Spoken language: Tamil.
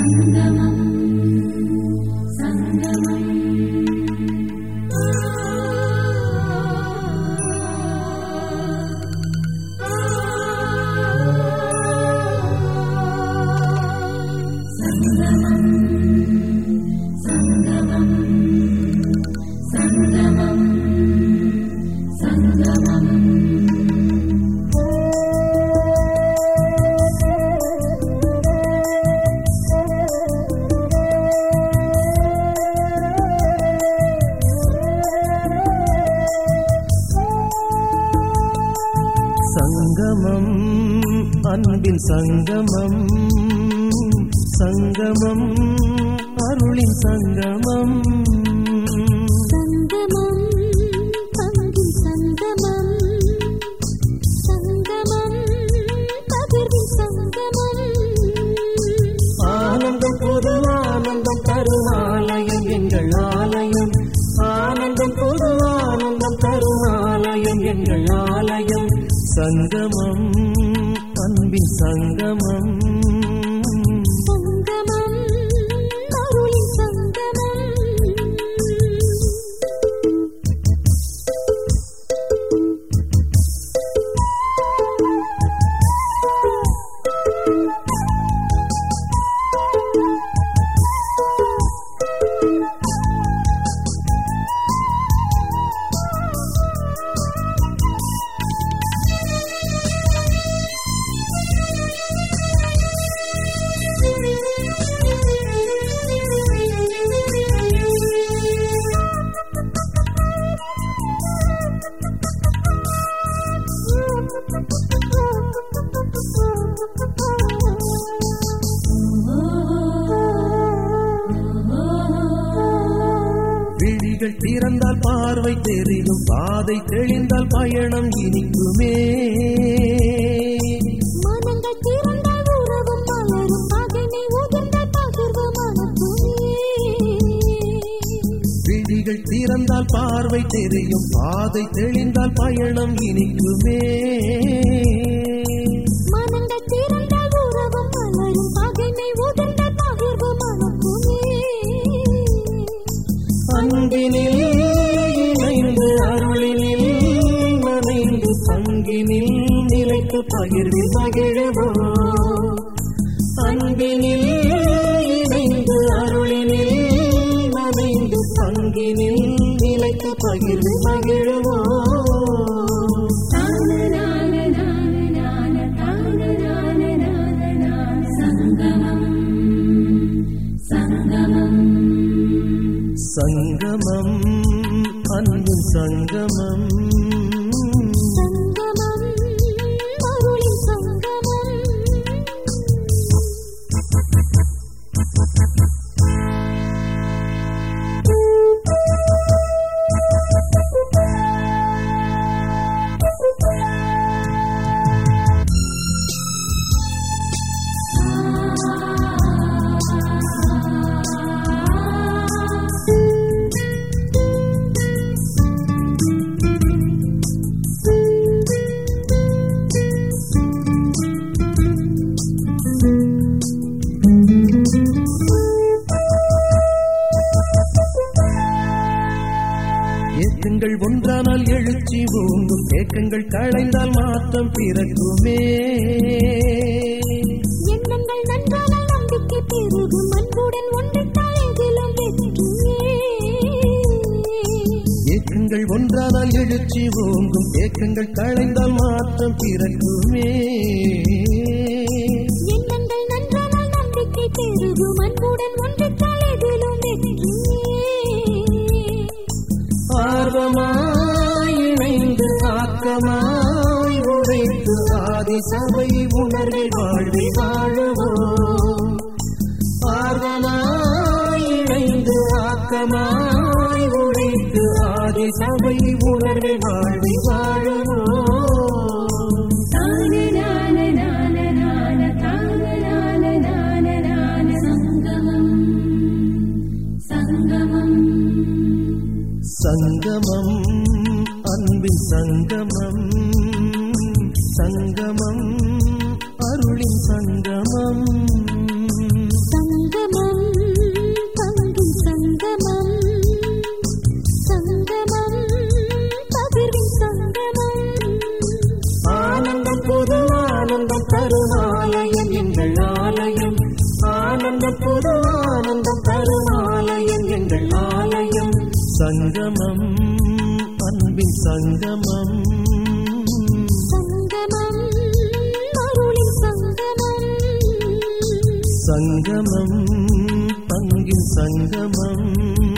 சங்கமம் சங்கமம் சங்கமம் சங்கமம் சங்கமம் சங்கமம் சங்கமம் அன்பின் சங்கமம் சங்கமம் அருளின் சங்கமம் சங்கமம் பங்கின் சங்கமம் சங்கமம் பகிர்வின் சங்கமம் ஆனந்தம் பொது ஆனந்தம் தரும் ஆலயம் எங்கள் ஆலயம் ஆனந்தம் பொது ஆனந்தம் தரும் ஆலயம் எங்கள் ஆலயம் சங்கமம் அன்பின் சங்கமம் சங்கமம் அருளின் சங்கமம் விழிகள் திறந்தால் பார்வை தெரியும் பாதை தெளிந்தால் பயணம் இனிக்குமே மனங்கள் திறந்தால் உறவும் மலரும் பகைமை உதிர்ந்தால் பகிர்வு மனத்துமே விழிகள் திறந்தால் பார்வை தெரியும் பாதை தெளிந்தால் பயணம் இனிக்குமே மனங்கள் திறந்தால் உறவும் மலரும் பகைமை உதிர்ந்தால் பகிர்வு மனத்துமே அன்பினில் இணைந்து அருளினில் நனைந்து பங்கினில் நிலைத்து பகிர்வில் மகிழ்வோம் அன்பினில் இணைந்து அருளினில் நனைந்து பங்கினில் நிலைத்து பகிர்வில் மகிழ்வோம் சங்கமம் சங்கமம் சங்கமம் அன்பின் சங்கமம் சங்கமம் அருளின் சங்கமம் ஏக்கங்கள் ஒன்றானால் எழுச்சி ஓங்கும் ஏக்கங்கள் களைந்தால் மாற்றம் பிறக்குமே எண்ணங்கள் நன்றானால் நம்பிக்கை பெருகும் அன்புடன் ஒன்றிட்டால் எதிலும் வெற்றியே ஏக்கங்கள் ஒன்றானால் எழுச்சி ஓங்கும் ஏக்கங்கள் களைந்தால் மாற்றம் பிறக்குமே எண்ணங்கள் நன்றானால் நம்பிக்கை பெருகும் அன்புடன் ஒன்றிட்டால் எதிலும் வெற்றியே ஆர்வமாய் இணைந்து ஆக்கமாய் உழைத்து ஆதி சபை உணர்வில் வாழ்வை வாழுவோம் ஆர்வமாய் இணைந்து ஆக்கமாய் உழைத்து ஆதி சபை உணர்வில் வாழ்வை வாழுவோம் சங்கமம் சங்கமம் சங்கமம் அன்பின் சங்கமம் சங்கமம் அருளின் சங்கமம் சங்கமம் முதல் புது ஆனந்தம் தரும் ஆலயம் எங்கள் ஆலயம் சங்கமம் அன்பின் சங்கமம் சங்கமம் அருளின் சங்கமம் சங்கமம் பங்கின் சங்கமம்